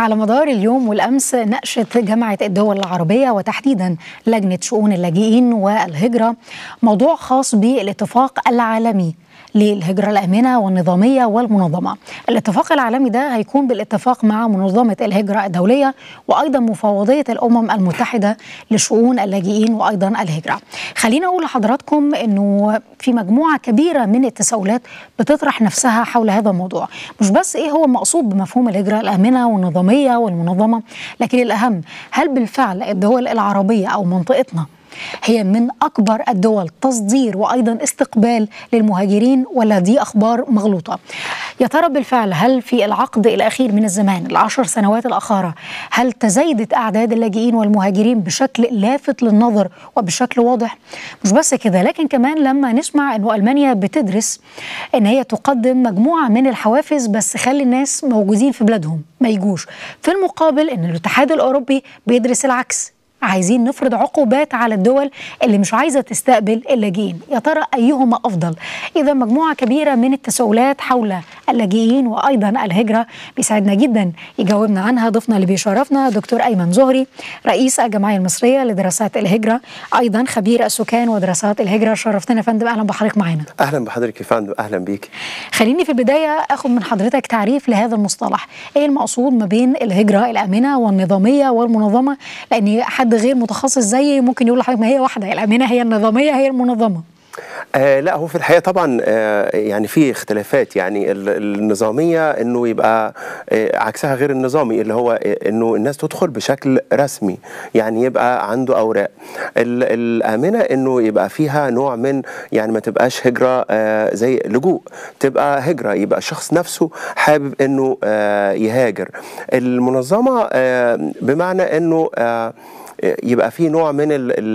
على مدار اليوم والأمس ناقشت جامعة الدول العربية وتحديدا لجنة شؤون اللاجئين والهجرة موضوع خاص بالاتفاق العالمي للهجرة الآمنة والنظامية والمنظمة الاتفاق العالمي ده هيكون بالاتفاق مع منظمة الهجرة الدولية وأيضا مفوضية الأمم المتحدة لشؤون اللاجئين وأيضا الهجرة خلينا أقول لحضراتكم أنه في مجموعة كبيرة من التساؤلات بتطرح نفسها حول هذا الموضوع مش بس إيه هو المقصود بمفهوم الهجرة الآمنة والنظامية والمنظمة لكن الأهم هل بالفعل الدول العربية أو منطقتنا هي من أكبر الدول تصدير وأيضا استقبال للمهاجرين ولا دي أخبار مغلوطة يا ترى بالفعل هل في العقد الأخير من الزمان العشر سنوات الأخيرة هل تزايدت أعداد اللاجئين والمهاجرين بشكل لافت للنظر وبشكل واضح مش بس كده لكن كمان لما نسمع أنه ألمانيا بتدرس أن هي تقدم مجموعة من الحوافز بس خلي الناس موجودين في بلادهم ما يجوش في المقابل أن الاتحاد الأوروبي بيدرس العكس عايزين نفرض عقوبات على الدول اللي مش عايزه تستقبل اللاجئين يا ترى ايهما افضل اذا مجموعه كبيره من التساؤلات حول اللاجئين وايضا الهجره بيسعدنا جدا يجاوبنا عنها ضيفنا اللي بيشرفنا دكتور ايمن زهري رئيس الجمعيه المصريه لدراسات الهجره ايضا خبير السكان ودراسات الهجره شرفتنا يا فندم اهلا بحضرتك معانا اهلا بحضرتك يا فندم اهلا بيك خليني في البدايه اخد من حضرتك تعريف لهذا المصطلح ايه المقصود ما بين الهجره الامنه والنظاميه والمنظمه لان حد غير متخصص زيي ممكن يقول لحضرتك ما هي واحده الامنه هي النظاميه هي المنظمه آه لا هو في الحقيقه طبعا آه يعني في اختلافات يعني النظاميه انه يبقى آه عكسها غير النظامي اللي هو انه الناس تدخل بشكل رسمي يعني يبقى عنده اوراق الامنه انه يبقى فيها نوع من يعني ما تبقاش هجره آه زي لجوء تبقى هجره يبقى الشخص نفسه حابب انه آه يهاجر المنظمه آه بمعنى انه آه يبقى في نوع من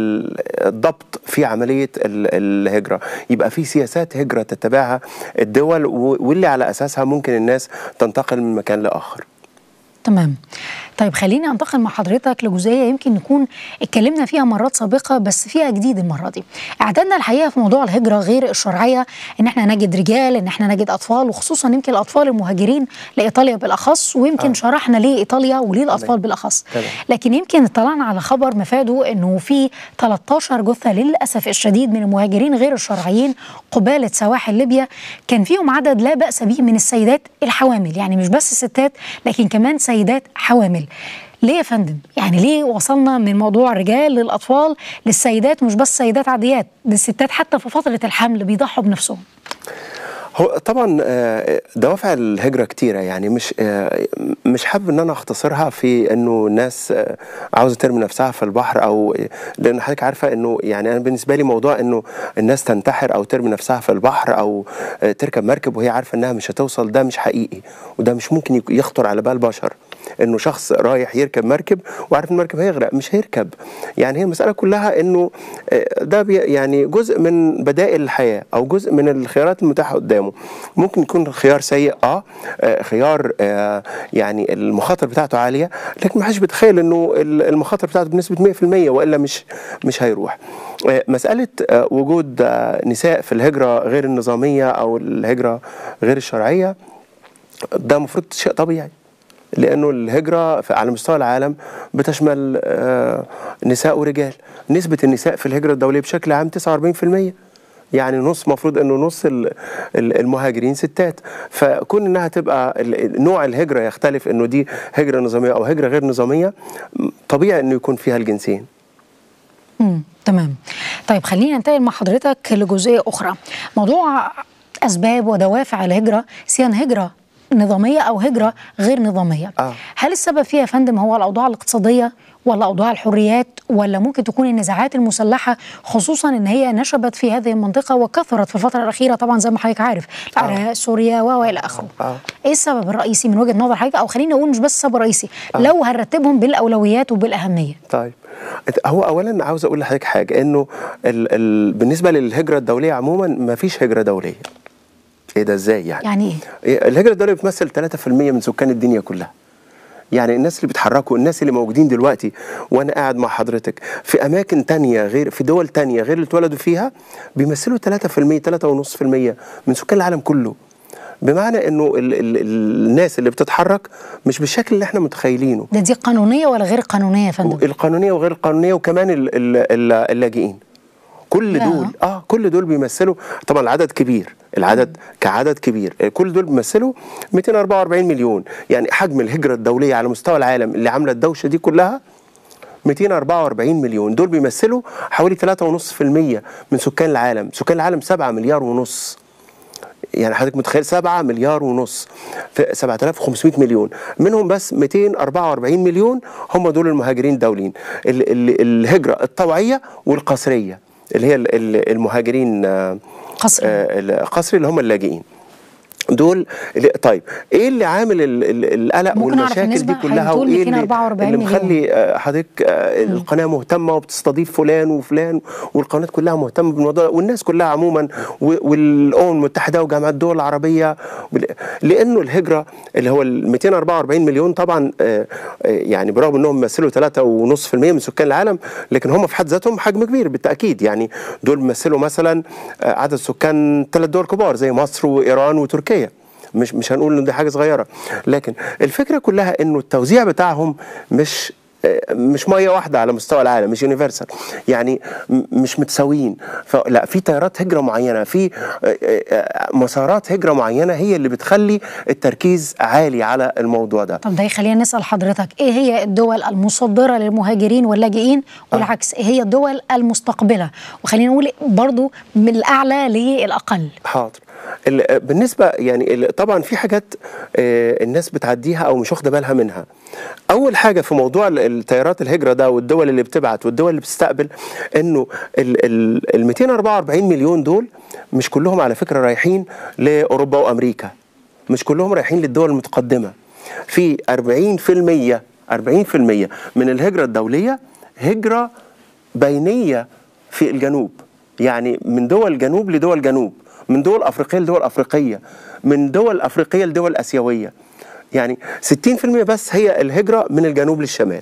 الضبط في عمليه الهجره يبقى في سياسات هجره تتبعها الدول واللي على اساسها ممكن الناس تنتقل من مكان لاخر تمام طيب خليني انتقل مع حضرتك لجزئيه يمكن نكون اتكلمنا فيها مرات سابقه بس فيها جديد المره دي. اعدادنا الحقيقه في موضوع الهجره غير الشرعيه ان احنا نجد رجال ان احنا نجد اطفال وخصوصا يمكن الاطفال المهاجرين لايطاليا بالاخص ويمكن آه. شرحنا ليه ايطاليا وليه الاطفال بالاخص. طبعا. لكن يمكن اطلعنا على خبر مفاده انه في 13 جثه للاسف الشديد من المهاجرين غير الشرعيين قباله سواحل ليبيا كان فيهم عدد لا باس به من السيدات الحوامل يعني مش بس ستات لكن كمان سيدات حوامل. ليه يا فندم؟ يعني ليه وصلنا من موضوع الرجال للاطفال للسيدات مش بس سيدات عاديات، ده الستات حتى في فتره الحمل بيضحوا بنفسهم. هو طبعا دوافع الهجره كتيره يعني مش مش حابب ان انا اختصرها في انه الناس عاوزه ترمي نفسها في البحر او لان حضرتك عارفه انه يعني انا بالنسبه لي موضوع انه الناس تنتحر او ترمي نفسها في البحر او تركب مركب وهي عارفه انها مش هتوصل ده مش حقيقي وده مش ممكن يخطر على بال بشر انه شخص رايح يركب مركب وعارف المركب هيغرق مش هيركب يعني هي المساله كلها انه ده يعني جزء من بدائل الحياه او جزء من الخيارات المتاحه قدامه ممكن يكون خيار سيء اه خيار آه يعني المخاطر بتاعته عاليه لكن ما حدش بيتخيل انه المخاطر بتاعته بنسبه 100% والا مش مش هيروح آه مساله آه وجود نساء في الهجره غير النظاميه او الهجره غير الشرعيه ده المفروض شيء طبيعي لانه الهجره على مستوى العالم بتشمل نساء ورجال نسبه النساء في الهجره الدوليه بشكل عام 49% يعني نص مفروض انه نص المهاجرين ستات فكون انها تبقى نوع الهجره يختلف انه دي هجره نظاميه او هجره غير نظاميه طبيعي انه يكون فيها الجنسين امم تمام طيب خلينا ننتقل مع حضرتك لجزئيه اخرى موضوع اسباب ودوافع الهجره سواء هجره نظاميه او هجره غير نظاميه آه. هل السبب فيها يا فندم هو الاوضاع الاقتصاديه ولا اوضاع الحريات ولا ممكن تكون النزاعات المسلحه خصوصا ان هي نشبت في هذه المنطقه وكثرت في الفتره الاخيره طبعا زي ما حضرتك عارف العراق آه. سوريا والى اخره آه. ايه السبب الرئيسي من وجهه نظر حضرتك او خلينا نقول مش بس السبب الرئيسي آه. لو هنرتبهم بالاولويات وبالاهميه طيب هو اولا عاوز اقول لحضرتك حاجه انه ال ال بالنسبه للهجره الدوليه عموما ما فيش هجره دوليه ايه ده ازاي يعني؟ يعني ايه؟ الهجره الدوليه بتمثل 3% من سكان الدنيا كلها. يعني الناس اللي بيتحركوا الناس اللي موجودين دلوقتي وانا قاعد مع حضرتك في اماكن تانية غير في دول تانية غير اللي اتولدوا فيها بيمثلوا 3% 3.5% من سكان العالم كله. بمعنى انه ال ال الناس اللي بتتحرك مش بالشكل اللي احنا متخيلينه ده دي قانونيه ولا غير قانونيه يا فندم؟ القانونيه وغير القانونيه وكمان ال ال ال اللاجئين كل لا. دول اه كل دول بيمثلوا طبعا العدد كبير العدد كعدد كبير كل دول بيمثلوا 244 مليون يعني حجم الهجره الدوليه على مستوى العالم اللي عامله الدوشه دي كلها 244 مليون دول بيمثلوا حوالي 3.5% من سكان العالم سكان العالم 7 مليار ونص يعني حضرتك متخيل 7 مليار ونص في 7500 مليون منهم بس 244 مليون هم دول المهاجرين الدوليين ال- ال- الهجرة الطوعية والقسرية اللي هي ال- ال- المهاجرين آه، قصري. آه، القسري اللي هم اللاجئين دول اللي طيب ايه اللي عامل ال- ال- القلق ممكن أعرف والمشاكل النسبة؟ دي كلها هتقول وايه اللي, 244 اللي مليون. مخلي آه، حضرتك آه، القناه مهتمه وبتستضيف فلان وفلان والقناه كلها مهتمه بالموضوع ده، والناس كلها عموما و- والامم المتحده وجامعه الدول العربيه وال- لانه الهجره اللي هو ال 244 مليون طبعا آه، آه، يعني برغم انهم بيمثلوا 3.5% من سكان العالم لكن هم في حد ذاتهم حجم كبير بالتاكيد يعني دول بيمثلوا مثلا آه، عدد سكان ثلاث دول كبار زي مصر وايران وتركيا مش مش هنقول ان دي حاجه صغيره لكن الفكره كلها انه التوزيع بتاعهم مش مش ميه واحده على مستوى العالم مش يونيفرسال يعني م- مش متساويين فلا في تيارات هجره معينه في مسارات هجره معينه هي اللي بتخلي التركيز عالي على الموضوع ده طب ده يخلينا نسال حضرتك ايه هي الدول المصدره للمهاجرين واللاجئين والعكس ايه هي الدول المستقبله وخلينا نقول برضو من الاعلى للاقل حاضر ال- بالنسبه يعني ال- طبعا في حاجات آه، الناس بتعديها او مش واخده بالها منها اول حاجه في موضوع ال- التيارات الهجره ده والدول اللي بتبعت والدول اللي بتستقبل انه ال ال- ال 244 مليون دول مش كلهم على فكره رايحين لاوروبا وامريكا مش كلهم رايحين للدول المتقدمه في 40% 40% من الهجره الدوليه هجره بينيه في الجنوب يعني من دول جنوب لدول جنوب من دول افريقيه لدول افريقيه من دول افريقيه لدول اسيويه يعني 60% بس هي الهجره من الجنوب للشمال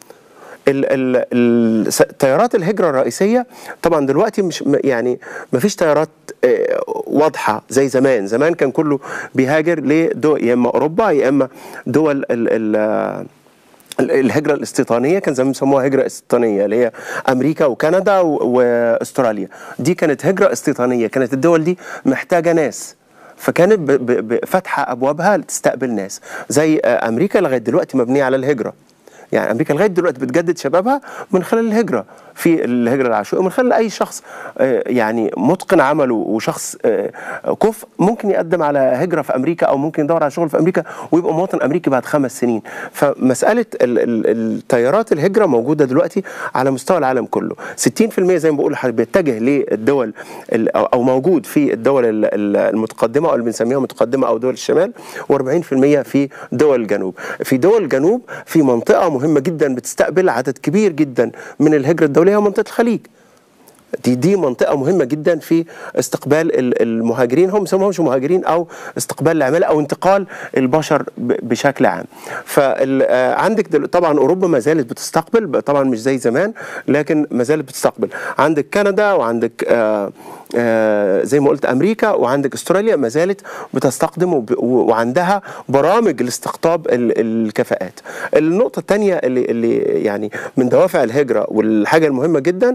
ال ال ال س- تيارات الهجره الرئيسيه طبعا دلوقتي مش م- يعني ما فيش تيارات آه، واضحه زي زمان زمان كان كله بيهاجر لدول يا اما اوروبا يا اما دول ال ال آه، ال- الهجره الاستيطانيه كان زمان بيسموها هجره استيطانيه اللي هي امريكا وكندا و- واستراليا دي كانت هجره استيطانيه كانت الدول دي محتاجه ناس فكانت ب- ب- ب- فاتحه ابوابها لتستقبل ناس زي آه، امريكا لغايه دلوقتي مبنيه على الهجره يعني امريكا لغايه دلوقتي بتجدد شبابها من خلال الهجره في الهجره العشوائيه ومن خلال اي شخص آه، يعني متقن عمله وشخص آه، كفء ممكن يقدم على هجره في امريكا او ممكن يدور على شغل في امريكا ويبقى مواطن امريكي بعد خمس سنين فمساله ال- ال- التيارات الهجره موجوده دلوقتي على مستوى العالم كله 60% زي ما بقول لحضرتك بيتجه للدول ال- او أو موجود في الدول ال- ال- المتقدمه او اللي بنسميها متقدمه او دول الشمال و40% في دول الجنوب في دول الجنوب في منطقه مهمه جدا بتستقبل عدد كبير جدا من الهجره الدوليه ومنطقه الخليج دي دي منطقة مهمة جدا في استقبال ال- المهاجرين هم سموهمش مهاجرين أو استقبال العمالة أو انتقال البشر ب- بشكل عام فعندك طبعا أوروبا ما زالت بتستقبل طبعا مش زي زمان لكن ما زالت بتستقبل عندك كندا وعندك آه آه زي ما قلت أمريكا وعندك أستراليا ما زالت بتستقدم وب- و- وعندها برامج لاستقطاب ال- الكفاءات النقطة الثانية اللي, اللي يعني من دوافع الهجرة والحاجة المهمة جدا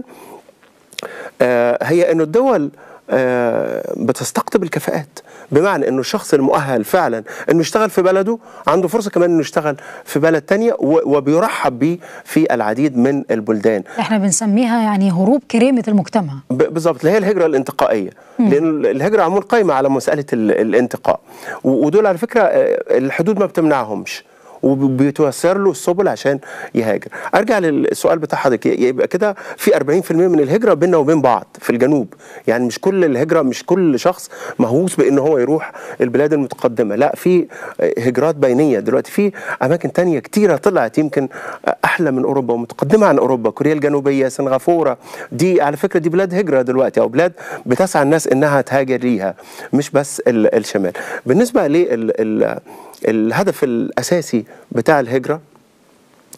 آه، هي انه الدول آه، بتستقطب الكفاءات بمعنى انه الشخص المؤهل فعلا انه يشتغل في بلده عنده فرصه كمان انه يشتغل في بلد تانية و- وبيرحب به في العديد من البلدان احنا بنسميها يعني هروب كريمه المجتمع ب- بالظبط اللي هي الهجره الانتقائيه لان الهجره عموما قايمه على مساله ال- الانتقاء و- ودول على فكره آه، الحدود ما بتمنعهمش وبيتوسر له السبل عشان يهاجر ارجع للسؤال بتاع حضرتك يبقى كده في 40% من الهجره بيننا وبين بعض في الجنوب يعني مش كل الهجره مش كل شخص مهووس بان هو يروح البلاد المتقدمه لا في هجرات بينيه دلوقتي في اماكن تانية كتيره طلعت يمكن احلى من اوروبا ومتقدمه عن اوروبا كوريا الجنوبيه سنغافوره دي على فكره دي بلاد هجره دلوقتي او بلاد بتسعى الناس انها تهاجر ليها مش بس ال- الشمال بالنسبه لل ال- الهدف الاساسي بتاع الهجره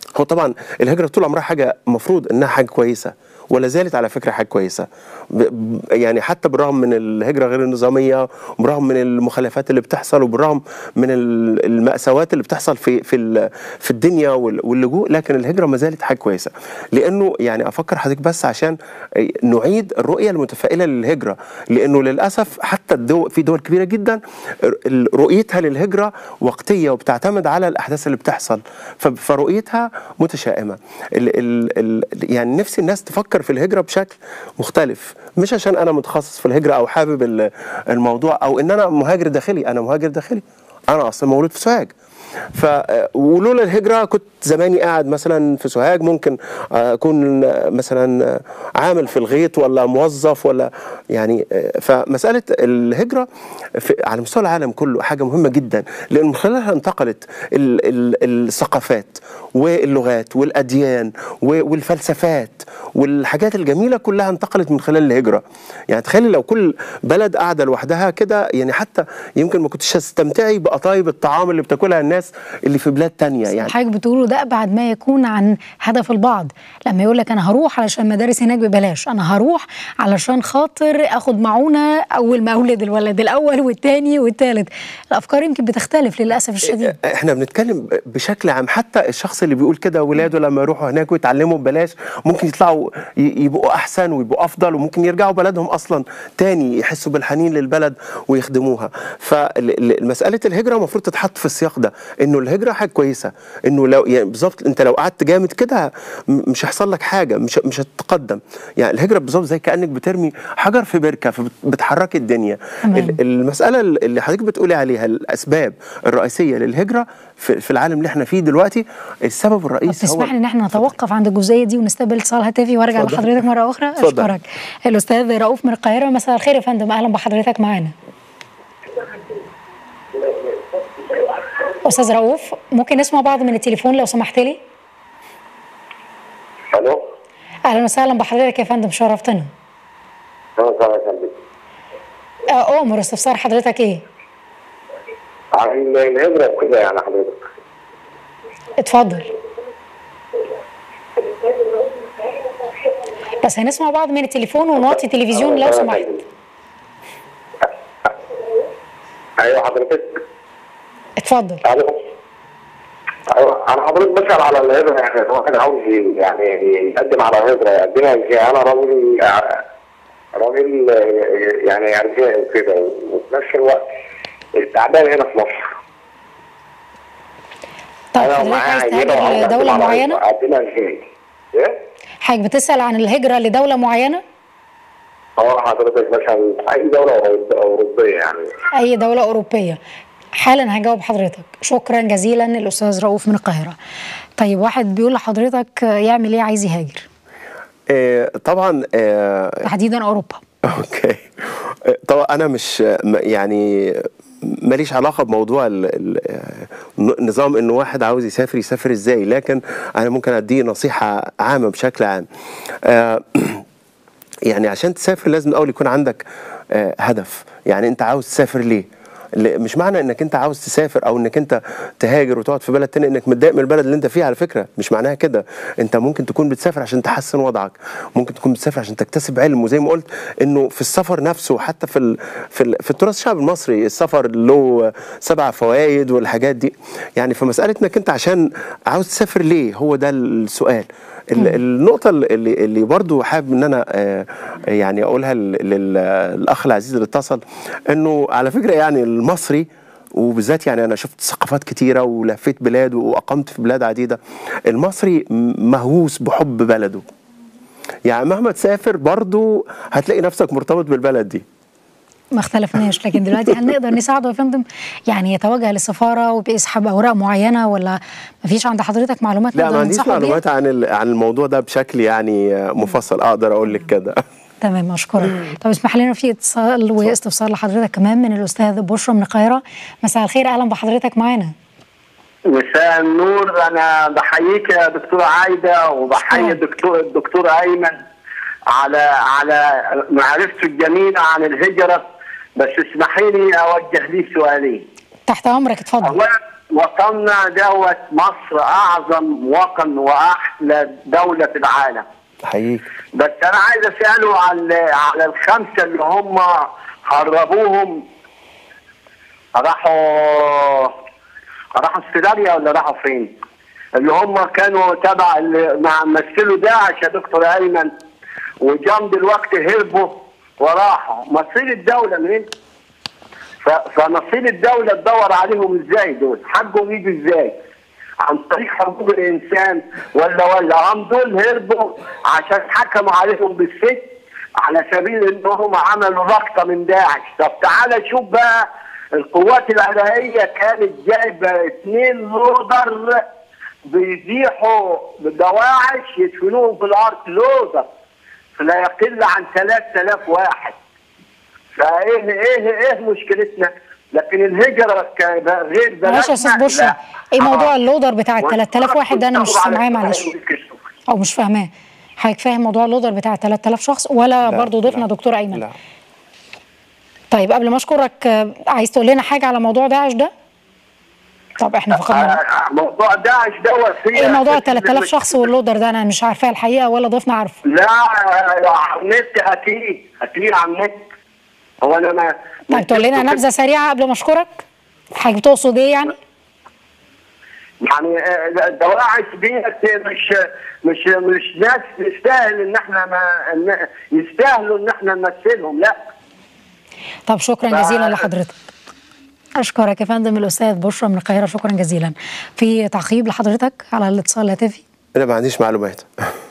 هو طبعا الهجره طول عمرها حاجه مفروض انها حاجه كويسه ولا زالت على فكره حاجه كويسه ب- ب- يعني حتى بالرغم من الهجره غير النظاميه وبالرغم من المخالفات اللي بتحصل وبالرغم من ال- المأساوات اللي بتحصل في في ال- في الدنيا وال- واللجوء لكن الهجره ما زالت حاجه كويسه لانه يعني افكر حضرتك بس عشان نعيد الرؤيه المتفائله للهجره لانه للاسف حتى الدول في دول كبيره جدا ال- رؤيتها للهجره وقتيه وبتعتمد على الاحداث اللي بتحصل ف- فرؤيتها متشائمه ال ال ال يعني نفسي الناس تفكر في الهجره بشكل مختلف مش عشان انا متخصص في الهجره او حابب ال- الموضوع او ان انا مهاجر داخلي انا مهاجر داخلي انا اصلا مولود في سوهاج ف ولولا الهجره كنت زماني قاعد مثلا في سوهاج ممكن اكون مثلا عامل في الغيط ولا موظف ولا يعني فمساله الهجره في على مستوى العالم كله حاجه مهمه جدا لان من خلالها انتقلت ال ال الثقافات واللغات والاديان و- والفلسفات والحاجات الجميله كلها انتقلت من خلال الهجره يعني تخيلي لو كل بلد قاعده لوحدها كده يعني حتى يمكن ما كنتش هتستمتعي بقطايب الطعام اللي بتاكلها الناس اللي في بلاد تانية يعني حضرتك بتقوله ده ابعد ما يكون عن هدف البعض لما يقول لك انا هروح علشان مدارس هناك ببلاش انا هروح علشان خاطر اخد معونه اول ما اولد الولد الاول والثاني والثالث الافكار يمكن بتختلف للاسف الشديد احنا بنتكلم بشكل عام حتى الشخص اللي بيقول كده ولاده لما يروحوا هناك ويتعلموا ببلاش ممكن يطلعوا ي- يبقوا احسن ويبقوا افضل وممكن يرجعوا بلدهم اصلا تاني يحسوا بالحنين للبلد ويخدموها فمساله الهجره المفروض تتحط في السياق ده انه الهجره حاجه كويسه انه لو يعني بالظبط انت لو قعدت جامد كده م- مش هيحصل لك حاجه مش مش هتتقدم يعني الهجره بالظبط زي كانك بترمي حجر في بركه فبتحركي الدنيا تمام. ال- المساله اللي حضرتك بتقولي عليها الاسباب الرئيسيه للهجره في, في العالم اللي احنا فيه دلوقتي السبب طب الرئيسي هو تسمح لي ان احنا نتوقف عند الجزئيه دي ونستقبل اتصال هاتفي وارجع اتفضل. لحضرتك مره اخرى اتفضل. اشكرك الاستاذ رؤوف من القاهره مساء الخير يا فندم اهلا بحضرتك معانا استاذ رؤوف ممكن نسمع بعض من التليفون لو سمحت لي الو اهلا وسهلا بحضرتك يا فندم شرفتنا اهلا وسهلا يا فندم آه، امر استفسار حضرتك ايه عن الهجرة كده يعني حضرتك اتفضل بس هنسمع بعض من التليفون ونوطي التلفزيون لو سمحت ايوه حضرتك اتفضل الو ايوه انا حضرتك بسال على الهجرة يعني الواحد عاوز يعني يقدم على الهجرة يقدمها ازاي انا راجل راجل يعني ارجائي وكده وفي نفس الوقت التعبان هنا في مصر طيب انا حضرتك معايا عايز عينة وعاوز تهاجر أقدم لدولة على معينة؟ الهجرة. اقدمها ازاي؟ ايه؟ حضرتك بتسأل عن الهجرة لدولة معينة؟ اه حضرتك مثلا اي دولة أوروب- اوروبية يعني أي دولة أوروبية حالا هجاوب حضرتك شكرا جزيلا الأستاذ رؤوف من القاهرة طيب واحد بيقول لحضرتك يعمل إيه عايز يهاجر آه، طبعا آه، تحديدا أوروبا اوكي طبعا انا مش م- يعني ماليش علاقه بموضوع ال- ال- نظام انه واحد عاوز يسافر يسافر ازاي لكن انا ممكن اديه نصيحه عامه بشكل عام آه، يعني عشان تسافر لازم الاول يكون عندك آه، هدف يعني انت عاوز تسافر ليه ل- مش معنى انك انت عاوز تسافر او انك انت تهاجر وتقعد في بلد تاني انك متضايق من البلد اللي انت فيها على فكره مش معناها كده انت ممكن تكون بتسافر عشان تحسن وضعك ممكن تكون بتسافر عشان تكتسب علم وزي ما قلت انه في السفر نفسه حتى في ال... في, ال... في التراث الشعبي المصري السفر له سبع فوائد والحاجات دي يعني فمساله انك انت عشان عاوز تسافر ليه هو ده السؤال ال- النقطة اللي اللي برضو حابب ان انا آه، يعني اقولها لل- لل- للاخ العزيز اللي اتصل انه على فكرة يعني المصري وبالذات يعني انا شفت ثقافات كتيرة ولفيت بلاد واقمت في بلاد عديدة المصري م- مهووس بحب بلده يعني مهما تسافر برضو هتلاقي نفسك مرتبط بالبلد دي ما اختلفناش لكن دلوقتي هل نقدر نساعده يا فندم يعني يتوجه للسفارة وبيسحب أوراق معينة ولا ما فيش عند حضرتك معلومات لا نقدر ما عنديش ننصحه بيها؟ معلومات عن ال- عن الموضوع ده بشكل يعني آه، مفصل اقدر اقول لك كده تمام اشكرك طب اسمح لنا في اتصال واستفسار لحضرتك كمان من الاستاذ بشرى من القاهره مساء الخير اهلا بحضرتك معانا مساء النور انا بحييك يا دكتوره عايده وبحيي أشكرك. الدكتور الدكتور ايمن على على معرفته الجميله عن الهجره بس اسمحي لي اوجه لي سؤالين تحت امرك اتفضل اولا وطننا دوت مصر اعظم وطن واحلى دوله في العالم حقيقي بس انا عايز اساله على على الخمسه اللي هم هربوهم راحوا راحوا استراليا ولا راحوا فين؟ اللي هم كانوا تبع اللي مع مثلوا داعش يا دكتور ايمن وجم دلوقتي هربوا وراحوا مصير الدوله منين؟ ف- فمصير الدوله تدور عليهم ازاي دول؟ حقهم يجوا ازاي؟ عن طريق حقوق الانسان ولا ولا هم دول هربوا عشان حكموا عليهم بالسجن على سبيل انهم عملوا رقطه من داعش، طب تعالى شوف بقى القوات العراقيه كانت جايبه اثنين لودر بيزيحوا دواعش يدفنوهم في الارض لودر فلا يقل عن 3000 واحد فايه ايه ايه مشكلتنا؟ لكن الهجره ك- غير بلدنا معلش يا استاذ بشرى لا. ايه موضوع آه. اللودر بتاع ال 3000 واحد ده انا مش سامعاه معلش الشكر. او مش فاهماه حضرتك فاهم موضوع اللودر بتاع 3000 شخص ولا لا، برضه ضيفنا لا. دكتور ايمن لا طيب قبل ما اشكرك آه، عايز تقول لنا حاجه على موضوع داعش ده طب احنا فقدنا آه، موضوع داعش دوت فيه ايه موضوع ال 3000 شخص واللودر ده انا مش عارفاه الحقيقه ولا ضيفنا عارفه لا آه، على النت هتلاقيه هتلاقيه على النت هو انا ما طيب تقول لنا نبذه سريعه قبل ما اشكرك حضرتك تقصد ايه يعني يعني آه، الدواعش ديت مش مش مش ناس يستاهل ان احنا ما إن- يستاهلوا ان احنا نمثلهم لا طب شكرا ف- جزيلا لحضرتك اشكرك يا فندم الاستاذ بشرى من القاهره شكرا جزيلا في تعقيب لحضرتك على الاتصال الهاتفي انا ما عنديش معلومات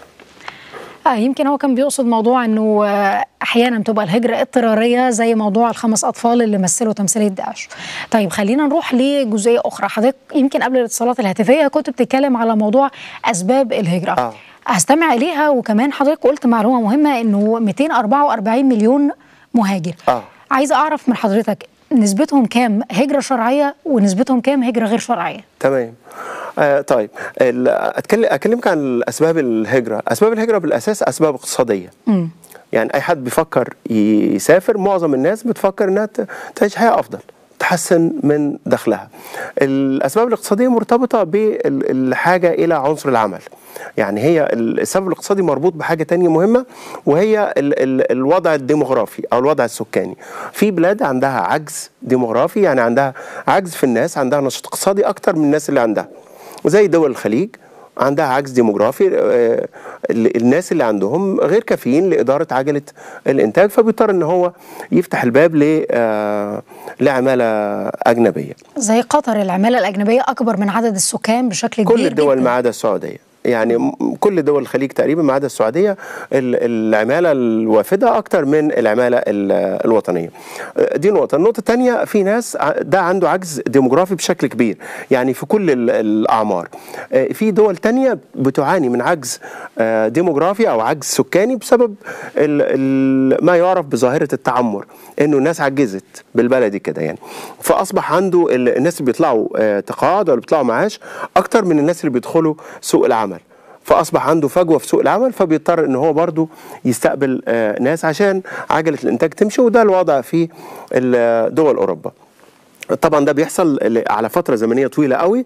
آه يمكن هو كان بيقصد موضوع انه آه احيانا بتبقى الهجره اضطراريه زي موضوع الخمس اطفال اللي مثلوا تمثيليه داعش. طيب خلينا نروح لجزئيه اخرى، حضرتك يمكن قبل الاتصالات الهاتفيه كنت بتتكلم على موضوع اسباب الهجره. آه. هستمع اليها وكمان حضرتك قلت معلومه مهمه انه 244 مليون مهاجر. آه. عايزه اعرف من حضرتك نسبتهم كام هجره شرعيه ونسبتهم كام هجره غير شرعيه؟ تمام آه طيب ال- أتكلم أكلمك عن أسباب الهجرة أسباب الهجرة بالأساس أسباب اقتصادية مم. يعني أي حد بيفكر يسافر معظم الناس بتفكر إنها ت- تعيش حياة أفضل تحسن من دخلها الأسباب الاقتصادية مرتبطة بالحاجة إلى عنصر العمل يعني هي السبب الاقتصادي مربوط بحاجة تانية مهمة وهي ال ال الوضع الديموغرافي أو الوضع السكاني في بلاد عندها عجز ديموغرافي يعني عندها عجز في الناس عندها نشاط اقتصادي أكتر من الناس اللي عندها وزي دول الخليج عندها عجز ديموغرافي آه، ال- الناس اللي عندهم غير كافيين لإدارة عجلة الإنتاج فبيضطر إن هو يفتح الباب ل آه، لعمالة أجنبية زي قطر العماله الاجنبيه اكبر من عدد السكان بشكل كبير كل الدول جداً. ما عدا السعوديه يعني م- كل دول الخليج تقريبا ما عدا السعوديه ال- العماله الوافده اكتر من العماله ال- الوطنيه. آه، دي نقطه، النقطه الثانيه في ناس ع- ده عنده عجز ديموغرافي بشكل كبير، يعني في كل ال- الاعمار. آه، في دول تانية بتعاني من عجز آه، ديموغرافي او عجز سكاني بسبب ال- ال- ما يعرف بظاهره التعمر، انه الناس عجزت بالبلدي كده يعني. فاصبح عنده ال- الناس اللي بيطلعوا آه، تقاعد ولا بيطلعوا معاش اكتر من الناس اللي بيدخلوا سوق العمل. فاصبح عنده فجوه في سوق العمل فبيضطر ان هو برضه يستقبل آه، ناس عشان عجله الانتاج تمشي وده الوضع في ال- دول اوروبا. طبعا ده بيحصل ل- على فتره زمنيه طويله قوي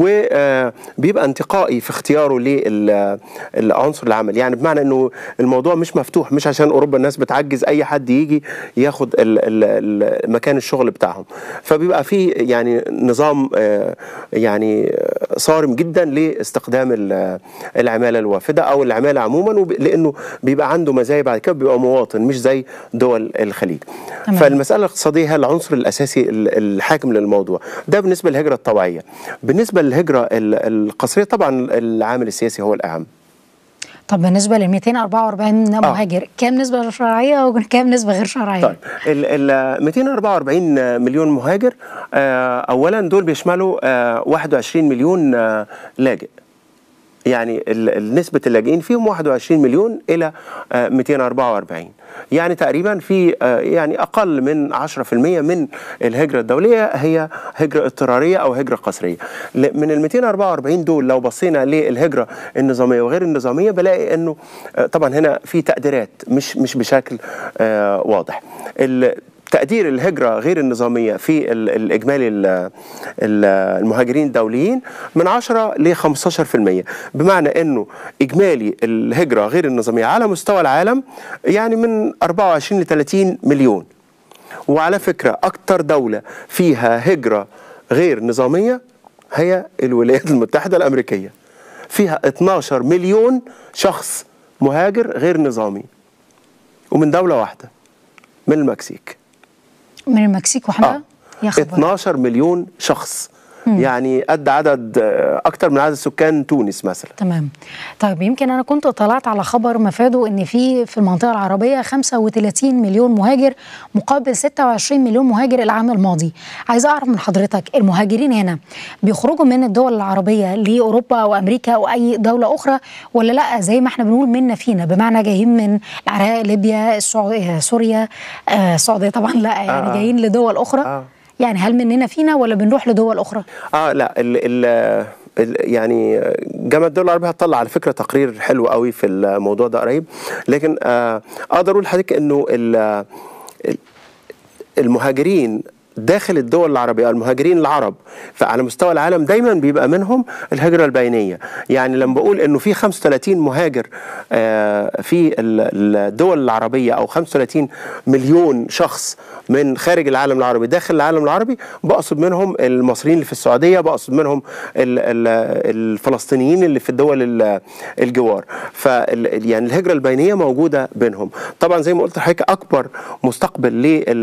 وبيبقى انتقائي في اختياره للعنصر العمل يعني بمعنى انه الموضوع مش مفتوح مش عشان اوروبا الناس بتعجز اي حد يجي ياخد ال- ال- ال- مكان الشغل بتاعهم فبيبقى في يعني نظام آه، يعني آه، صارم جدا لاستخدام ال- العماله الوافده او العماله عموما وب- لانه بيبقى عنده مزايا بعد كده بيبقى مواطن مش زي دول الخليج تمام. فالمساله الاقتصاديه هي العنصر الاساسي ال- الحاكم للموضوع ده بالنسبه للهجره الطوعيه بالنسبه للهجره ال- القسريه طبعا العامل السياسي هو الاهم طب بالنسبه لل 244 مهاجر كام نسبه شرعيه وكام نسبه غير شرعيه؟ طيب ال ال 244 مليون مهاجر آه، اولا دول بيشملوا آه، 21 مليون آه، لاجئ يعني ال- ال- نسبة اللاجئين فيهم 21 مليون إلى آه، 244 يعني تقريبا في آه، يعني أقل من 10% من الهجرة الدولية هي هجرة اضطرارية أو هجرة قسرية ل- من ال 244 دول لو بصينا للهجرة النظامية وغير النظامية بلاقي أنه آه، طبعا هنا في تقديرات مش مش بشكل آه، واضح ال- تقدير الهجرة غير النظامية في ال- الإجمالي ال- ال- المهاجرين الدوليين من 10 ل 15% بمعنى أنه إجمالي الهجرة غير النظامية على مستوى العالم يعني من 24 ل 30 مليون وعلى فكرة أكتر دولة فيها هجرة غير نظامية هي الولايات المتحدة الأمريكية فيها 12 مليون شخص مهاجر غير نظامي ومن دولة واحدة من المكسيك من المكسيك وحدها يا خبر 12 مليون شخص يعني قد عدد آه، أكتر من عدد سكان تونس مثلا تمام طيب يمكن انا كنت طلعت على خبر مفاده ان في في المنطقه العربيه 35 مليون مهاجر مقابل 26 مليون مهاجر العام الماضي عايزه اعرف من حضرتك المهاجرين هنا بيخرجوا من الدول العربيه لاوروبا او امريكا او اي دوله اخرى ولا لا زي ما احنا بنقول منا فينا بمعنى جايين من العراق ليبيا السعوديه سوريا آه السعوديه طبعا لا يعني آه. جايين لدول اخرى آه. يعني هل مننا فينا ولا بنروح لدول اخرى اه لا ال ال ال- يعني جامعه الدول العربيه هتطلع على فكره تقرير حلو قوي في الموضوع ده قريب لكن آه اقدر اقول لحضرتك انه ال- ال- المهاجرين داخل الدول العربية المهاجرين العرب فعلى مستوى العالم دايما بيبقى منهم الهجرة البينية يعني لما بقول انه في 35 مهاجر آه، في ال- الدول العربية او 35 مليون شخص من خارج العالم العربي داخل العالم العربي بقصد منهم المصريين اللي في السعودية بقصد منهم ال- ال- الفلسطينيين اللي في الدول ال- الجوار ف يعني الهجرة البينية موجودة بينهم طبعا زي ما قلت لحضرتك اكبر مستقبل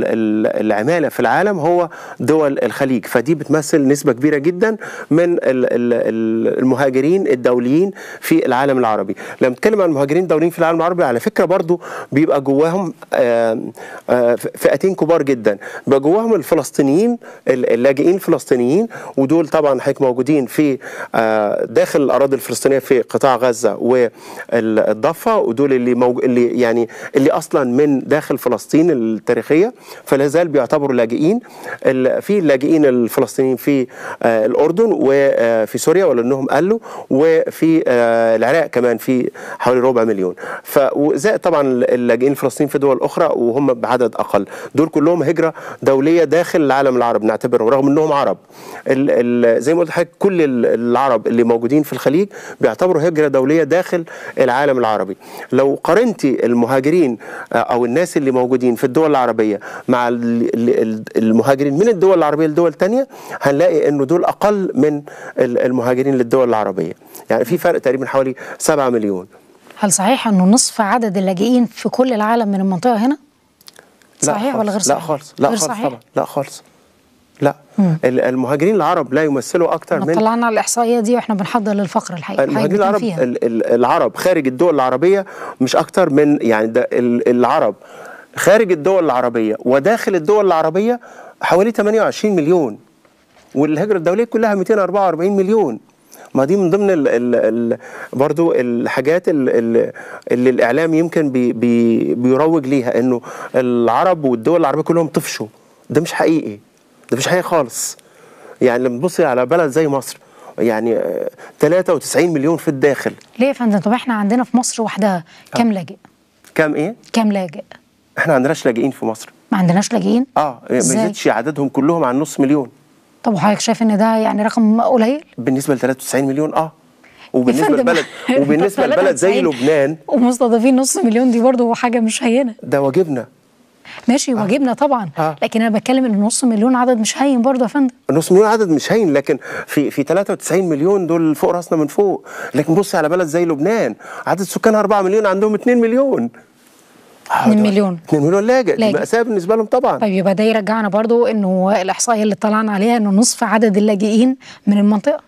للعمالة في العالم هو دول الخليج فدي بتمثل نسبة كبيرة جدا من ال- ال- ال- المهاجرين الدوليين في العالم العربي لما نتكلم عن المهاجرين الدوليين في العالم العربي على فكرة برضو بيبقى جواهم آم، آه، فئتين كبار جدا بيبقى جواهم الفلسطينيين اللاجئين الفلسطينيين ودول طبعا حضرتك موجودين في آه، داخل الاراضي الفلسطينيه في قطاع غزه والضفه ودول اللي موج... اللي يعني اللي اصلا من داخل فلسطين التاريخيه فلا زال بيعتبروا لاجئين ال- في اللاجئين الفلسطينيين في آه، الاردن وفي سوريا ولانهم قالوا وفي آه، العراق كمان في حوالي ربع مليون فزائد طبعا اللاجئين الفلسطينيين في دول اخرى وهم بعدد اقل دول كلهم هجره دوليه داخل العالم العربي نعتبرهم رغم انهم عرب ال ال زي ما قلت لحضرتك كل ال- العرب اللي موجودين في الخليج بيعتبروا هجره دوليه داخل العالم العربي لو قارنتي المهاجرين آه، او الناس اللي موجودين في الدول العربيه مع ال- ال- المهاجرين من الدول العربيه لدول تانية هنلاقي انه دول اقل من ال- المهاجرين للدول العربيه يعني في فرق تقريبا حوالي 7 مليون هل صحيح انه نصف عدد اللاجئين في كل العالم من المنطقه هنا لا صحيح ولا غير خالص. صحيح لا خالص لا غير خالص صحيح طبعا لا خالص لا ال- المهاجرين العرب لا يمثلوا اكتر احنا من طلعنا على الاحصائيه دي واحنا بنحضر للفقره الحقيقه المهاجرين حضرتك العرب فيها. ال- ال- العرب خارج الدول العربيه مش اكتر من يعني ده ال- العرب خارج الدول العربيه وداخل الدول العربيه حوالي 28 مليون والهجره الدوليه كلها 244 مليون ما دي من ضمن ال ال ال برضو الحاجات ال ال اللي الاعلام يمكن بي بي بيروج ليها انه العرب والدول العربيه كلهم طفشوا ده مش حقيقي ده مش حقيقي خالص يعني لما تبصي على بلد زي مصر يعني آه، 93 مليون في الداخل ليه يا فندم طب احنا عندنا في مصر وحدها كام لاجئ كام ايه؟ كام لاجئ احنا عندناش لاجئين في مصر ما عندناش لاجئين اه ما إزاي؟ يزيدش عددهم كلهم عن نص مليون طب وحضرتك شايف ان ده يعني رقم قليل بالنسبه ل 93 مليون اه وبالنسبه يا فندم، لبلد وبالنسبه لبلد زي 93 لبنان ومستضيفين نص مليون دي برضه حاجه مش هينه ده واجبنا ماشي واجبنا طبعا آه. لكن انا بتكلم ان نص مليون عدد مش هين برضه يا فندم نص مليون عدد مش هين لكن في في 93 مليون دول فوق راسنا من فوق لكن بص على بلد زي لبنان عدد سكانها 4 مليون عندهم 2 مليون 2 مليون 2 مليون لاجئ دي لاجئ. مأساة بالنسبه لهم طبعا طيب يبقى ده يرجعنا برضه انه الاحصائيه اللي طلعنا عليها انه نصف عدد اللاجئين من المنطقه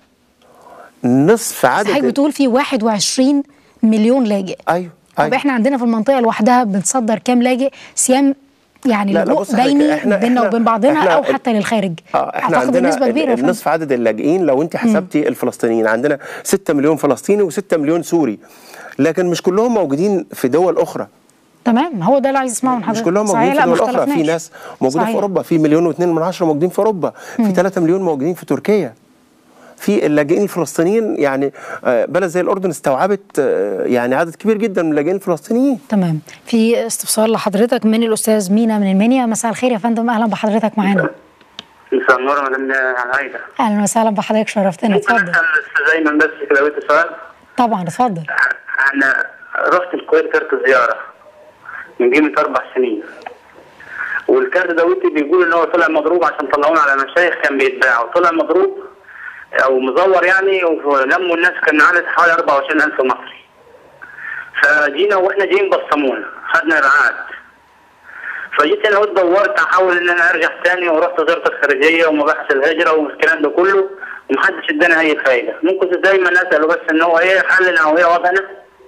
نصف عدد حضرتك بتقول في 21 مليون لاجئ ايوه طب ايوه احنا عندنا في المنطقه لوحدها بنصدر كام لاجئ سيام يعني لا، لا، لجوء بص حضرتك، بيني إحنا- بيننا إحنا- وبين بعضنا إحنا او ال- حتى للخارج اه احنا اعتقد عندنا نسبه كبيره يا فندم. نصف عدد اللاجئين لو انت حسبتي الفلسطينيين عندنا 6 مليون فلسطيني و6 مليون سوري لكن مش كلهم موجودين في دول اخرى تمام هو ده اللي عايز اسمعه من حضرتك مش كلهم صحيح، موجودين لا، في ما دول اخرى في اختلفناش. ناس موجوده صحيح. في اوروبا في مليون واثنين من عشرة موجودين في اوروبا في 3 مليون موجودين في تركيا في اللاجئين الفلسطينيين يعني آه، بلد زي الاردن استوعبت آه، يعني عدد كبير جدا من اللاجئين الفلسطينيين تمام في استفسار لحضرتك من الاستاذ مينا من المنيا مساء الخير يا فندم اهلا بحضرتك معانا مساء النور مدام عايدة اهلا وسهلا بحضرتك شرفتنا ممكن اتفضل اسال الاستاذ ايمن بس كده بيت سؤال طبعا اتفضل انا رحت الكويت كارت زياره من قيمه اربع سنين والكارت دوتي بيقول ان هو طلع مضروب عشان طلعونا على مشايخ كان بيتباع وطلع مضروب او مزور يعني ولموا الناس كان عدد حوالي 24000 مصري فجينا واحنا جايين بصمونا خدنا العقد فجيت انا قلت دورت احاول ان انا ارجع تاني ورحت وزاره الخارجيه ومباحث الهجره والكلام ده كله ومحدش اداني اي فايده ممكن دايما اساله بس ان هو ايه حلنا او ايه وضعنا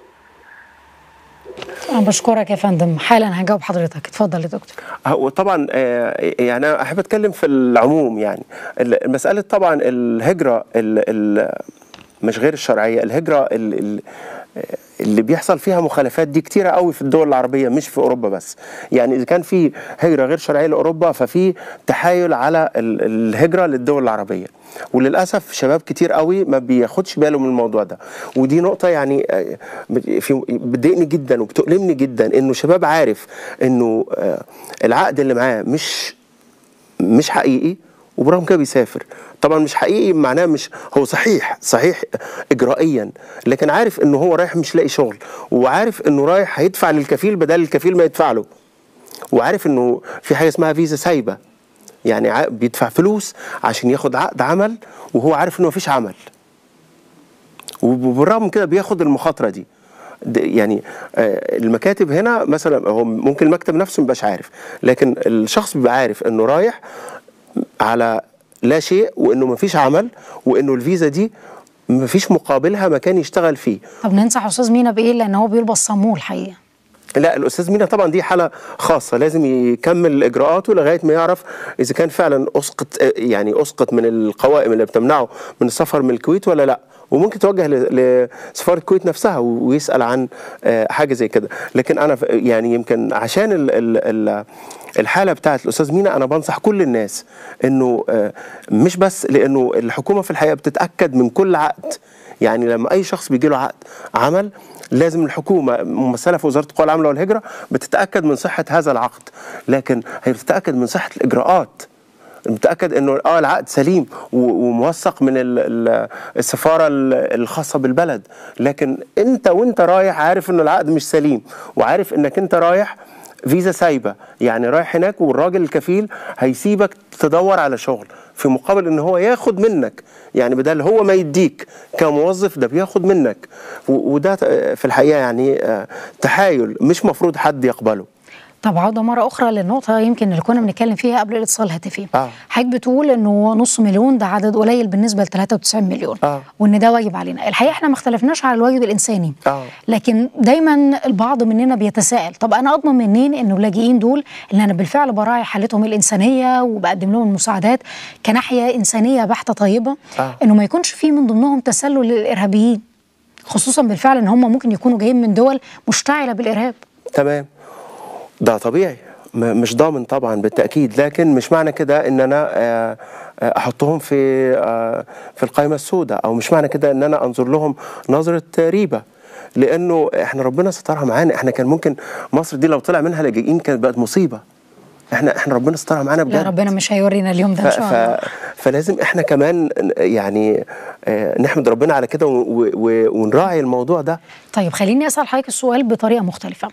انا بشكرك يا فندم حالا هجاوب حضرتك اتفضل يا دكتور هو طبعا آه، يعني انا احب اتكلم في العموم يعني ال- مساله طبعا الهجره ال ال مش غير الشرعيه الهجره ال ال اللي بيحصل فيها مخالفات دي كتيرة قوي في الدول العربية مش في أوروبا بس يعني إذا كان في هجرة غير شرعية لأوروبا ففي تحايل على ال- الهجرة للدول العربية وللأسف شباب كتير قوي ما بياخدش باله من الموضوع ده ودي نقطة يعني آه، في بتضايقني جدا وبتؤلمني جدا إنه شباب عارف إنه آه، العقد اللي معاه مش مش حقيقي وبرغم كده بيسافر طبعا مش حقيقي معناه مش هو صحيح صحيح اجرائيا لكن عارف انه هو رايح مش لاقي شغل وعارف انه رايح هيدفع للكفيل بدل الكفيل ما يدفع له وعارف انه في حاجه اسمها فيزا سايبه يعني ع- بيدفع فلوس عشان ياخد عقد عمل وهو عارف انه مفيش عمل وبالرغم من كده بياخد المخاطره دي د- يعني آه، المكاتب هنا مثلا هو ممكن المكتب نفسه مبقاش عارف لكن الشخص بيبقى عارف انه رايح على لا شيء وانه مفيش عمل وانه الفيزا دي مفيش مقابلها مكان يشتغل فيه طب ننصح استاذ مينا بايه لان هو بيلبس صمول الحقيقه لا الاستاذ مينا طبعا دي حاله خاصه لازم يكمل اجراءاته لغايه ما يعرف اذا كان فعلا اسقط يعني اسقط من القوائم اللي بتمنعه من السفر من الكويت ولا لا وممكن توجه ل- لسفاره الكويت نفسها و- ويسال عن آه، حاجه زي كده لكن انا ف- يعني يمكن عشان ال ال ال الحاله بتاعت الاستاذ مينا انا بنصح كل الناس انه آه، مش بس لانه الحكومه في الحقيقه بتتاكد من كل عقد يعني لما اي شخص بيجي له عقد عمل لازم الحكومه ممثله في وزاره القوى العامله والهجره بتتاكد من صحه هذا العقد لكن هي بتتاكد من صحه الاجراءات متاكد انه اه العقد سليم و- وموثق من ال- ال- السفاره ال- الخاصه بالبلد لكن انت وانت رايح عارف ان العقد مش سليم وعارف انك انت رايح فيزا سايبه يعني رايح هناك والراجل الكفيل هيسيبك تدور على شغل في مقابل ان هو ياخد منك يعني بدل هو ما يديك كموظف ده بياخد منك و- وده في الحقيقه يعني آه، تحايل مش مفروض حد يقبله طب عودة مرة أخرى للنقطة يمكن اللي كنا بنتكلم فيها قبل الاتصال الهاتفي آه. حضرتك بتقول إنه نص مليون ده عدد قليل بالنسبة ل 93 مليون آه. وإن ده واجب علينا الحقيقة إحنا ما اختلفناش على الواجب الإنساني آه. لكن دايما البعض مننا بيتساءل طب أنا أضمن منين إنه اللاجئين دول اللي أنا بالفعل براعي حالتهم الإنسانية وبقدم لهم المساعدات كناحية إنسانية بحتة طيبة آه. إنه ما يكونش في من ضمنهم تسلل للإرهابيين خصوصا بالفعل إن هم ممكن يكونوا جايين من دول مشتعلة بالإرهاب تمام ده طبيعي م- مش ضامن طبعا بالتاكيد لكن مش معنى كده ان انا آه، آه، احطهم في آه، في القائمه السوداء او مش معنى كده ان انا انظر لهم نظره ريبه لانه احنا ربنا سترها معانا احنا كان ممكن مصر دي لو طلع منها لاجئين كانت بقت مصيبه احنا احنا ربنا سترها معانا بجد لا ربنا مش هيورينا اليوم ده ف... ان شاء الله ف... فلازم احنا كمان يعني آه، نحمد ربنا على كده و... و... ونراعي الموضوع ده طيب خليني اسال حضرتك السؤال بطريقه مختلفه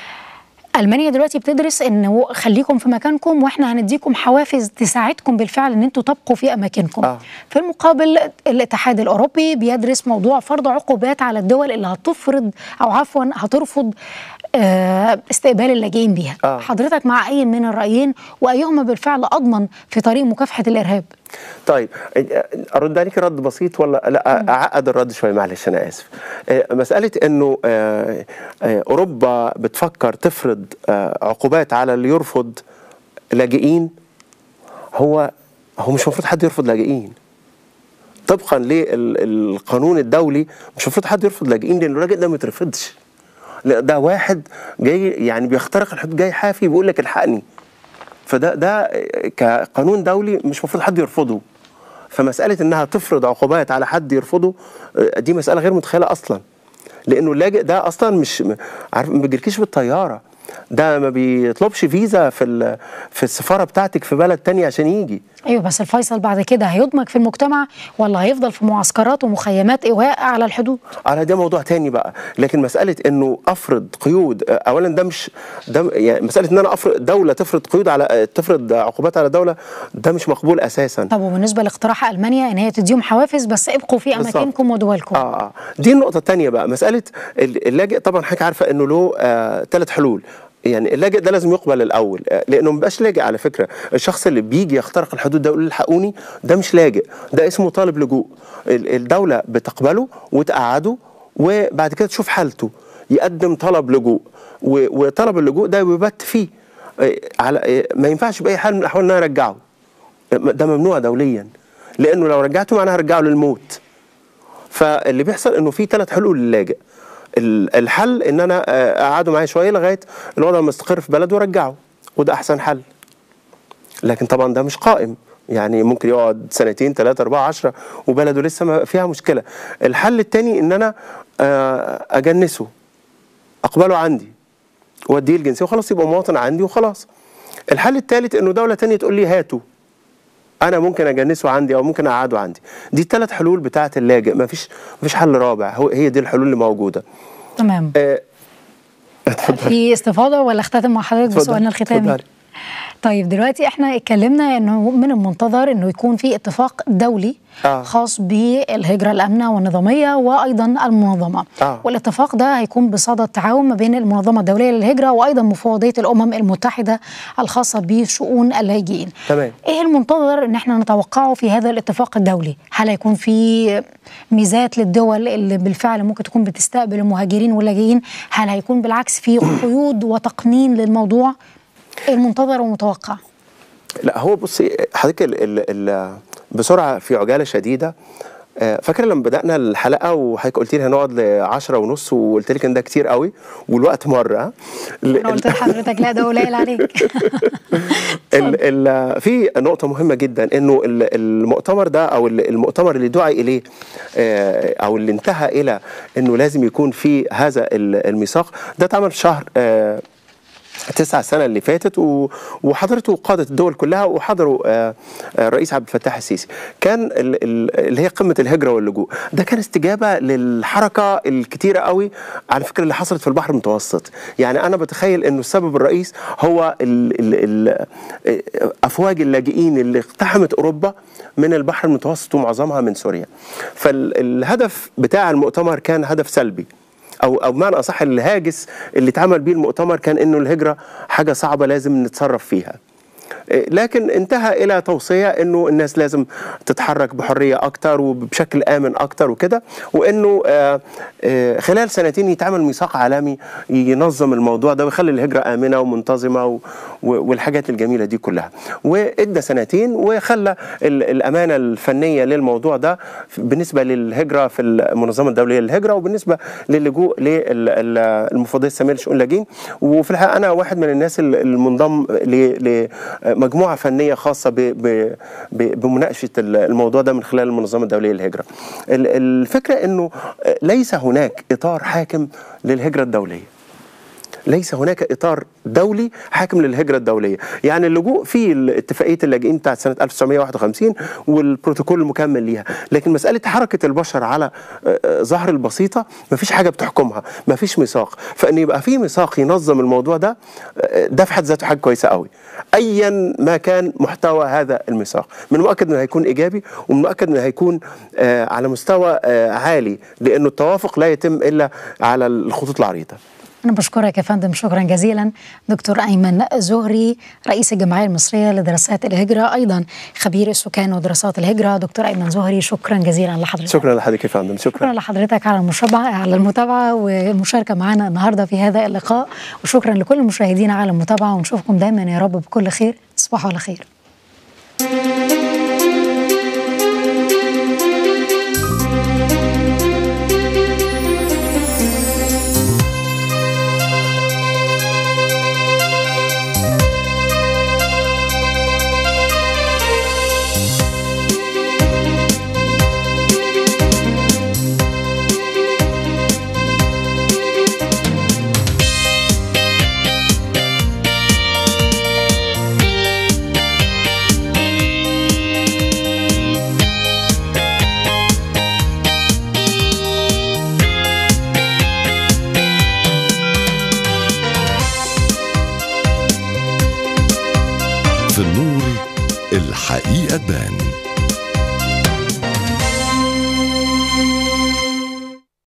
المانيا دلوقتي بتدرس انه خليكم في مكانكم واحنا هنديكم حوافز تساعدكم بالفعل ان انتوا تبقوا في اماكنكم آه. في المقابل الاتحاد الاوروبي بيدرس موضوع فرض عقوبات على الدول اللي هتفرض او عفوا هترفض آه، استقبال اللاجئين بيها آه. حضرتك مع اي من الرايين وايهما بالفعل اضمن في طريق مكافحه الارهاب طيب ارد عليك رد بسيط ولا لا اعقد الرد شويه معلش انا اسف آه، مساله انه آه، آه، اوروبا بتفكر تفرض آه، عقوبات على اللي يرفض لاجئين هو هو مش المفروض حد يرفض لاجئين طبقا للقانون الدولي مش المفروض حد يرفض لاجئين لان الراجل ده ما يترفضش لا ده واحد جاي يعني بيخترق الحدود جاي حافي بيقول لك الحقني فده ده كقانون دولي مش المفروض حد يرفضه فمساله انها تفرض عقوبات على حد يرفضه آه، دي مساله غير متخيله اصلا لانه اللاجئ ده اصلا مش عارف ما بيجيلكيش بالطياره ده ما بيطلبش فيزا في ال- في السفاره بتاعتك في بلد تاني عشان يجي ايوه بس الفيصل بعد كده هيدمج في المجتمع ولا هيفضل في معسكرات ومخيمات ايواء على الحدود على ده موضوع تاني بقى لكن مساله انه افرض قيود آه، اولا ده مش ده يعني مساله ان انا افرض دوله تفرض قيود على آه، تفرض عقوبات على دوله ده مش مقبول اساسا طب وبالنسبه لاقتراح المانيا ان هي تديهم حوافز بس ابقوا في بالظبط. اماكنكم ودولكم اه اه دي النقطة الثانية بقى مسألة ال- اللاجئ طبعا حضرتك عارفة انه له آه ثلاث حلول يعني اللاجئ ده لازم يقبل الاول آه، لانه ما بيبقاش لاجئ على فكره الشخص اللي بيجي يخترق الحدود ده يقول الحقوني ده مش لاجئ ده اسمه طالب لجوء ال- الدوله بتقبله وتقعده وبعد كده تشوف حالته يقدم طلب لجوء و- وطلب اللجوء ده بيبت فيه آه، على آه، ما ينفعش باي حال من الاحوال ان انا ارجعه آه، ده ممنوع دوليا لانه لو رجعته معناها هرجعه للموت فاللي بيحصل انه في ثلاث حلول للاجئ ال- الحل ان انا آه، اقعده معايا شويه لغايه الوضع مستقر في بلده وارجعه وده احسن حل لكن طبعا ده مش قائم يعني ممكن يقعد سنتين ثلاثة أربعة عشرة وبلده لسه ما فيها مشكلة الحل التاني إن أنا آه، أجنسه أقبله عندي وأديه الجنسية وخلاص يبقى مواطن عندي وخلاص الحل الثالث إنه دولة تانية تقول لي هاته انا ممكن اجنسه عندي او ممكن اقعده عندي دي الثلاث حلول بتاعه اللاجئ ما فيش ما فيش حل رابع هو هي دي الحلول اللي موجوده تمام آه، اتفضل في استفاضه ولا اختتم مع حضرتك اتفضل، بسؤالنا الختامي اتفضلي. طيب دلوقتي احنا اتكلمنا انه من المنتظر انه يكون في اتفاق دولي آه. خاص بالهجره الامنه والنظاميه وايضا المنظمه آه. والاتفاق ده هيكون بصدد تعاون ما بين المنظمه الدوليه للهجره وايضا مفوضيه الامم المتحده الخاصه بشؤون اللاجئين تمام. ايه المنتظر ان احنا نتوقعه في هذا الاتفاق الدولي هل هيكون في ميزات للدول اللي بالفعل ممكن تكون بتستقبل المهاجرين واللاجئين هل هيكون بالعكس في قيود وتقنين للموضوع إيه المنتظر والمتوقع لا هو بصي حضرتك ال ال ال بسرعه في عجاله شديده آه، فاكر لما بدانا الحلقه وحضرتك قلت لي هنقعد ل 10 ونص وقلت لك ان ده كتير قوي والوقت مره ال- انا قلت لحضرتك لا ده قليل عليك ال ال في نقطة مهمة جدا انه ال- المؤتمر ده او ال- المؤتمر اللي دعي اليه آه، او اللي انتهى الى انه لازم يكون في هذا ال- الميثاق ده اتعمل في شهر آه، تسعة سنة اللي فاتت و- وحضرته قادة الدول كلها وحضروا آه، آه، الرئيس عبد الفتاح السيسي كان ال- ال- اللي هي قمة الهجرة واللجوء ده كان استجابة للحركة الكتيرة قوي على فكرة اللي حصلت في البحر المتوسط يعني أنا بتخيل أنه السبب الرئيس هو ال ال ال أفواج اللاجئين اللي اقتحمت أوروبا من البحر المتوسط ومعظمها من سوريا فالهدف بتاع المؤتمر كان هدف سلبي او او بمعنى اصح الهاجس اللي اتعمل بيه المؤتمر كان انه الهجره حاجه صعبه لازم نتصرف فيها إيه، لكن انتهى الى توصيه انه الناس لازم تتحرك بحريه اكتر وبشكل امن اكتر وكده وانه آه، آه، خلال سنتين يتعمل ميثاق عالمي ينظم الموضوع ده ويخلي الهجره امنه ومنتظمه و- و- والحاجات الجميله دي كلها وادى سنتين وخلى ال- الامانه الفنيه للموضوع ده بالنسبه للهجره في المنظمه الدوليه للهجره وبالنسبه للجوء للمفوضيه الساميه لشؤون اللاجئين وفي الحقيقه انا واحد من الناس ال- المنضم ل- لمجموعه فنيه خاصه ب- ب- ب- بمناقشه ال- الموضوع ده من خلال المنظمه الدوليه للهجره. ال- الفكره انه ليس هناك اطار حاكم للهجره الدوليه. ليس هناك اطار دولي حاكم للهجره الدوليه، يعني اللجوء في اتفاقيه اللاجئين بتاعت سنه 1951 والبروتوكول المكمل ليها، لكن مساله حركه البشر على آه، آه، ظهر البسيطه ما فيش حاجه بتحكمها، ما فيش ميثاق، فان يبقى في ميثاق ينظم الموضوع ده آه، ده في حد ذاته حاجه كويسه قوي. ايا ما كان محتوى هذا الميثاق، من المؤكد انه هيكون ايجابي ومن المؤكد انه هيكون آه، على مستوى آه، عالي لانه التوافق لا يتم الا على الخطوط العريضه. أنا بشكرك يا فندم شكرا جزيلا دكتور أيمن زهري رئيس الجمعية المصرية لدراسات الهجرة أيضا خبير السكان ودراسات الهجرة دكتور أيمن زهري شكرا جزيلا لحضرتك شكرا لحضرتك يا فندم شكرا شكرا لحضرتك على المشابعة على المتابعة والمشاركة معنا النهاردة في هذا اللقاء وشكرا لكل المشاهدين على المتابعة ونشوفكم دايما يا رب بكل خير تصبحوا على خير في النور الحقيقة تبان